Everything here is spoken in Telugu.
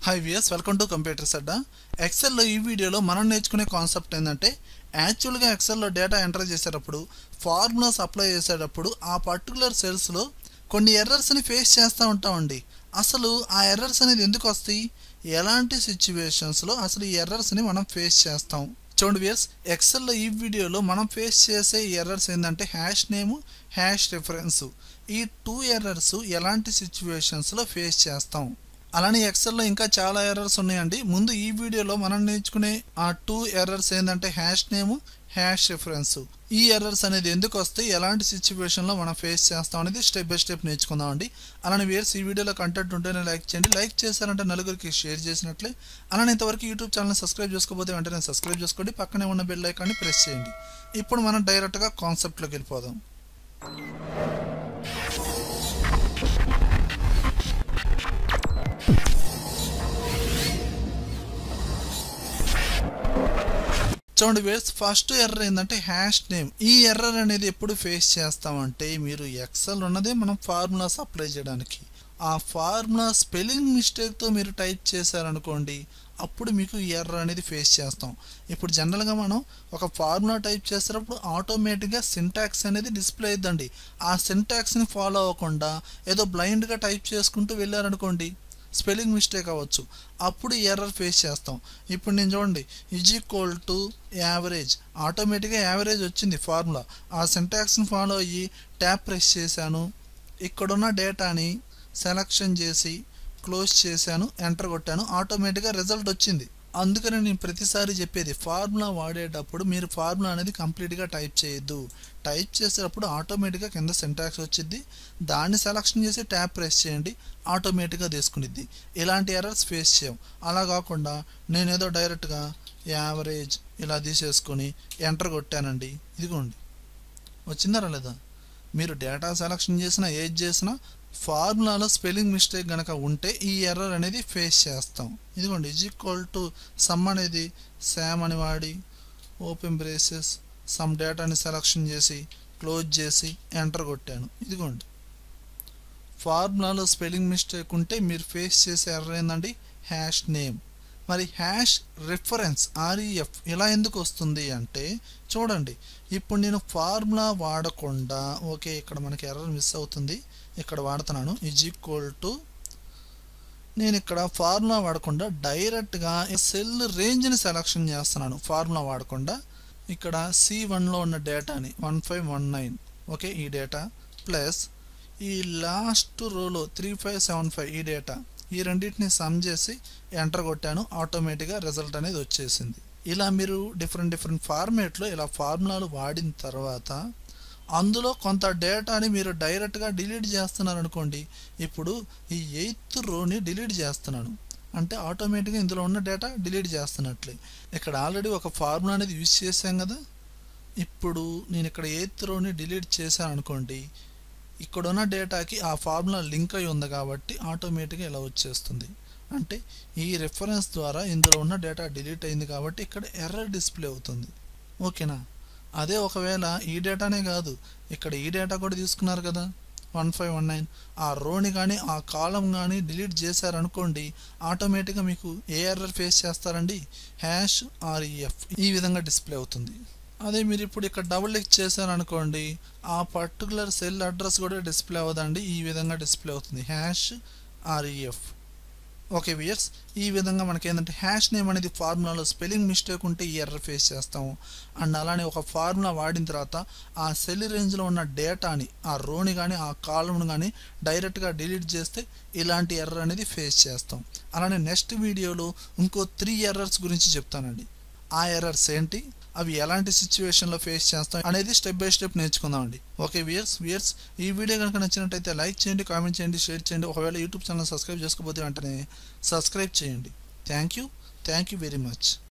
high viewers welcome to computers Adda ఎక్సెల్లో ఈ వీడియోలో మనం నేర్చుకునే కాన్సెప్ట్ ఏంటంటే యాక్చువల్గా ఎక్సెల్లో డేటా ఎంటర్ చేసేటప్పుడు ఫార్ములాస్ అప్లై చేసేటప్పుడు ఆ పర్టికులర్ సెల్స్లో కొన్ని ఎర్రర్స్ని ఫేస్ చేస్తూ ఉంటామండి అసలు ఆ ఎర్రర్స్ అనేది ఎందుకు వస్తాయి ఎలాంటి సిచ్యువేషన్స్లో అసలు ఈ ఎర్రర్స్ని మనం ఫేస్ చేస్తాం చూడండి వియర్స్ ఎక్సెల్లో ఈ వీడియోలో మనం ఫేస్ చేసే ఎర్రర్స్ ఏంటంటే హ్యాష్ నేము హ్యాష్ రిఫరెన్స్ ఈ టూ ఎర్రర్స్ ఎలాంటి సిచ్యువేషన్స్లో ఫేస్ చేస్తాం అలానే ఎక్సెల్లో ఇంకా చాలా ఎర్రర్స్ ఉన్నాయండి ముందు ఈ వీడియోలో మనం నేర్చుకునే ఆ టూ ఎర్రర్స్ ఏంటంటే హ్యాష్ నేము హ్యాష్ రిఫరెన్స్ ఈ ఎర్రర్స్ అనేది ఎందుకు వస్తాయి ఎలాంటి సిచ్యువేషన్లో మనం ఫేస్ చేస్తాం అనేది స్టెప్ బై స్టెప్ నేర్చుకుందాం అండి అలానే వేర్స్ ఈ వీడియోలో కంటెంట్ ఉంటేనే లైక్ చేయండి లైక్ చేశారంటే నలుగురికి షేర్ చేసినట్లే అలానే ఇంతవరకు యూట్యూబ్ ఛానల్ సబ్స్క్రైబ్ చేసుకోకపోతే వెంటనే సబ్స్క్రైబ్ చేసుకోండి పక్కనే ఉన్న బెల్ ఐకాన్ని ప్రెస్ చేయండి ఇప్పుడు మనం డైరెక్ట్గా కాన్సెప్ట్లోకి వెళ్ళిపోదాం చూడండి వేస్ ఫస్ట్ ఎర్రర్ ఏంటంటే హ్యాష్ నేమ్ ఈ ఎర్రర్ అనేది ఎప్పుడు ఫేస్ చేస్తామంటే మీరు ఎక్సెల్ ఉన్నదే మనం ఫార్ములాస్ అప్లై చేయడానికి ఆ ఫార్ములా స్పెల్లింగ్ మిస్టేక్తో మీరు టైప్ చేశారనుకోండి అప్పుడు మీకు ఈ ఎర్రర్ అనేది ఫేస్ చేస్తాం ఇప్పుడు జనరల్గా మనం ఒక ఫార్ములా టైప్ చేసేటప్పుడు ఆటోమేటిక్గా సింటాక్స్ అనేది డిస్ప్లే అయిద్దండి ఆ సింటాక్స్ని ఫాలో అవ్వకుండా ఏదో బ్లైండ్గా టైప్ చేసుకుంటూ వెళ్ళారనుకోండి స్పెల్లింగ్ మిస్టేక్ అవ్వచ్చు అప్పుడు ఎర్రర్ ఫేస్ చేస్తాం ఇప్పుడు నేను చూడండి ఈజ్ ఈక్వల్ టు యావరేజ్ ఆటోమేటిక్గా యావరేజ్ వచ్చింది ఫార్ములా ఆ సింటాక్స్ని ఫాలో అయ్యి ట్యాప్ ప్రెస్ చేశాను ఇక్కడున్న డేటాని సెలక్షన్ చేసి క్లోజ్ చేశాను ఎంటర్ కొట్టాను ఆటోమేటిక్గా రిజల్ట్ వచ్చింది అందుకని నేను ప్రతిసారి చెప్పేది ఫార్ములా వాడేటప్పుడు మీరు ఫార్ములా అనేది కంప్లీట్గా టైప్ చేయొద్దు టైప్ చేసేటప్పుడు ఆటోమేటిక్గా కింద సింటాక్స్ వచ్చింది దాన్ని సెలక్షన్ చేసి ట్యాప్ ప్రెస్ చేయండి ఆటోమేటిక్గా తీసుకునిద్ది ఇలాంటి ఎర్రర్స్ ఫేస్ చేయం అలా కాకుండా నేనేదో డైరెక్ట్గా యావరేజ్ ఇలా తీసేసుకొని ఎంటర్ కొట్టానండి ఇదిగోండి వచ్చిందా లేదా మీరు డేటా సెలక్షన్ చేసినా ఏది చేసినా ఫార్ములాలో స్పెల్లింగ్ మిస్టేక్ కనుక ఉంటే ఈ ఎర్రర్ అనేది ఫేస్ చేస్తాం ఇదిగోండి ఇజ్ ఈక్వల్ టు సమ్ అనేది శామ్ అని వాడి ఓపెన్ బ్రేసెస్ సమ్ డేటాని సెలక్షన్ చేసి క్లోజ్ చేసి ఎంటర్ కొట్టాను ఇదిగోండి ఫార్ములాలో స్పెల్లింగ్ మిస్టేక్ ఉంటే మీరు ఫేస్ చేసే ఎర్రర్ ఏంటండి హ్యాష్ నేమ్ మరి హ్యాష్ రిఫరెన్స్ ఆర్ఈఎఫ్ ఇలా ఎందుకు వస్తుంది అంటే చూడండి ఇప్పుడు నేను ఫార్ములా వాడకుండా ఓకే ఇక్కడ మనకి ఎర్రర్ మిస్ అవుతుంది ఇక్కడ వాడుతున్నాను ఈజ్ ఈక్వల్ టు నేను ఇక్కడ ఫార్ములా వాడకుండా డైరెక్ట్గా సెల్ రేంజ్ని సెలక్షన్ చేస్తున్నాను ఫార్ములా వాడకుండా ఇక్కడ సి వన్లో ఉన్న డేటాని one five one nine okay ఈ డేటా ప్లస్ ఈ లాస్ట్ రోలో త్రీ ఫైవ్ సెవెన్ ఫైవ్ ఈ డేటా ఈ రెండింటిని సమ్ చేసి ఎంటర్ కొట్టాను ఆటోమేటిక్గా రిజల్ట్ అనేది వచ్చేసింది ఇలా మీరు డిఫరెంట్ డిఫరెంట్ ఫార్మేట్లో ఇలా ఫార్ములాలు వాడిన తర్వాత అందులో కొంత డేటాని మీరు డైరెక్ట్గా డిలీట్ చేస్తున్నారు అనుకోండి ఇప్పుడు ఈ ఎయిత్ రోని డిలీట్ చేస్తున్నాను అంటే ఆటోమేటిక్గా ఇందులో ఉన్న డేటా డిలీట్ చేస్తున్నట్లే ఇక్కడ ఆల్రెడీ ఒక ఫార్ములా అనేది యూజ్ చేశాం కదా ఇప్పుడు నేను ఇక్కడ ఎయిత్ రోని డిలీట్ చేశాను అనుకోండి ఇక్కడ ఉన్న డేటాకి ఆ ఫార్ములా లింక్ అయి ఉంది కాబట్టి ఆటోమేటిక్గా ఇలా వచ్చేస్తుంది అంటే ఈ రెఫరెన్స్ ద్వారా ఇందులో ఉన్న డేటా డిలీట్ అయింది కాబట్టి ఇక్కడ ఎర్రర్ డిస్ప్లే అవుతుంది ఓకేనా అదే ఒకవేళ ఈ డేటానే కాదు ఇక్కడ ఈ డేటా కూడా తీసుకున్నారు కదా వన్ ఫైవ్ వన్ నైన్ ఆ రోని కానీ ఆ కాలం కానీ డిలీట్ చేశారనుకోండి ఆటోమేటిక్గా మీకు ఏ ఎర్రర్ ఫేస్ చేస్తారండి హ్యాష్ ఆర్ఈఎఫ్ ఈ విధంగా డిస్ప్లే అవుతుంది అదే మీరు ఇప్పుడు ఇక్కడ డబుల్ క్లిక్ చేశారనుకోండి ఆ పర్టికులర్ సెల్ అడ్రస్ కూడా డిస్ప్లే అవ్వదండి ఈ విధంగా డిస్ప్లే అవుతుంది హ్యాష్ ఆర్ఈఎఫ్ ఓకే వియర్స్ ఈ విధంగా మనకి ఏంటంటే హ్యాష్ నేమ్ అనేది ఫార్ములాలో స్పెల్లింగ్ మిస్టేక్ ఉంటే ఈ ఎర్రర్ ఫేస్ చేస్తాము అండ్ అలానే ఒక ఫార్ములా వాడిన తర్వాత ఆ సెల్ రేంజ్లో ఉన్న డేటాని ఆ రోని కానీ ఆ కాలంను కానీ డైరెక్ట్గా డిలీట్ చేస్తే ఇలాంటి ఎర్రర్ అనేది ఫేస్ చేస్తాం అలానే నెక్స్ట్ వీడియోలో ఇంకో త్రీ ఎర్రర్స్ గురించి చెప్తానండి ఆ ఎర్రర్స్ ఏంటి అవి ఎలాంటి సిచ్యువేషన్లో ఫేస్ చేస్తాం అనేది స్టెప్ బై స్టెప్ నేర్చుకుందామండి ఓకే వియర్స్ వియర్స్ ఈ వీడియో కనుక నచ్చినట్టయితే లైక్ చేయండి కామెంట్ చేయండి షేర్ చేయండి ఒకవేళ యూట్యూబ్ ఛానల్ సబ్స్క్రైబ్ చేసుకోకపోతే వెంటనే సబ్స్క్రైబ్ చేయండి thank you thank you very much